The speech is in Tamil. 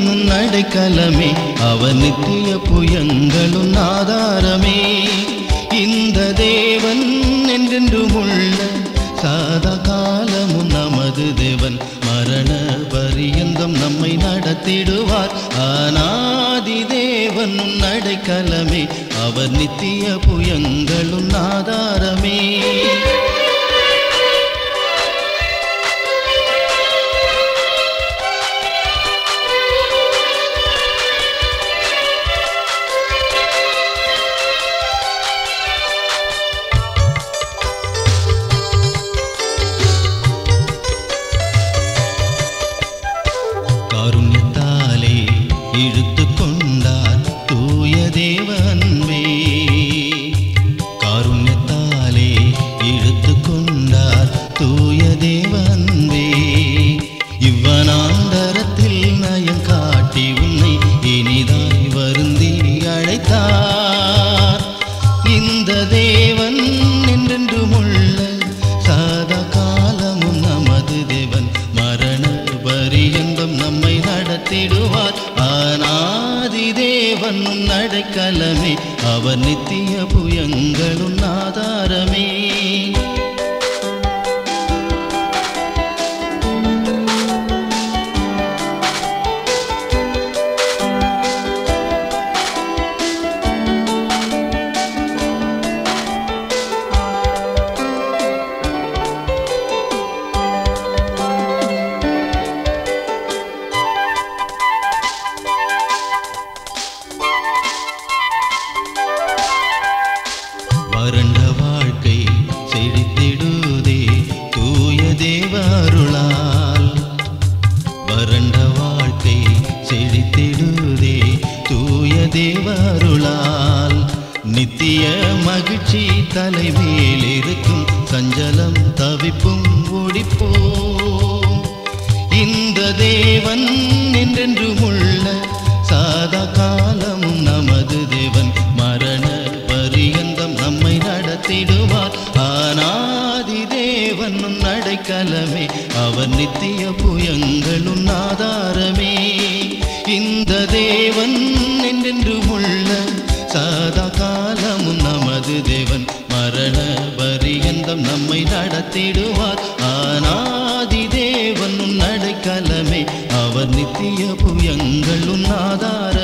உன் அடைக்கலமே அவர் நித்திய புயங்களும் ஆதாரமே இந்த தேவன் என்றென்றும் உள்ள சாதா காலமும் நமது தேவன் மரண பரியந்தம் நம்மை நடத்திடுவார் ஆனாதி தேவன் உன் அடைக்கலமே அவர் நித்திய புயங்களும் ஆதாரமே காருண்யத்தாலே இழுத்து கொண்டார் தூய தேவன்மே காருண்யத்தாலே இழுத்து கொண்டார் தூய தேவன்வே இவ்வனாந்தரத்தில் நயம் காட்டி உன்னை இனிதாய் வருந்தி அழைத்தார் இந்த தேவன் என்றென்றும் உள்ள சாதா காலமும் நமது தேவன் மரண பரியந்தம் நம்மை நடத்திடுவார் ஆனாதி தேவன் உன் அடைக்கலமே அவர் நித்திய புயங்களும் ஆதாரமே வறண்ட வாழ்க்கை செழித்திடுதே தூய தேவ அருளால் வறண்ட வாழ்க்கை செழித்திடுதே தூய தேவ அருளால் நித்திய மகிழ்ச்சி தலைமேல் இருக்கும் சஞ்சலம் தவிப்பும் ஓடிப்போம் இந்த தேவன் என்றென்றும் உள்ள சாதா காலமும் நமது தேவன் மரண பரியந்தம் நம்மை நடத்திடுவார் ஆனாதி தேவன் உன் அடைக்கலமே அவர் நித்திய புயங்களும் ஆதாரமே இந்த தேவன் என்றென்றும் உள்ள சாதா காலமும் நமது தேவன் மரண பரியந்தம் நம்மை நடத்திடுவார் ஆனாதி தேவன் உன் அடைக்கலமே அவர் நித்திய புயங்களும் ஆதார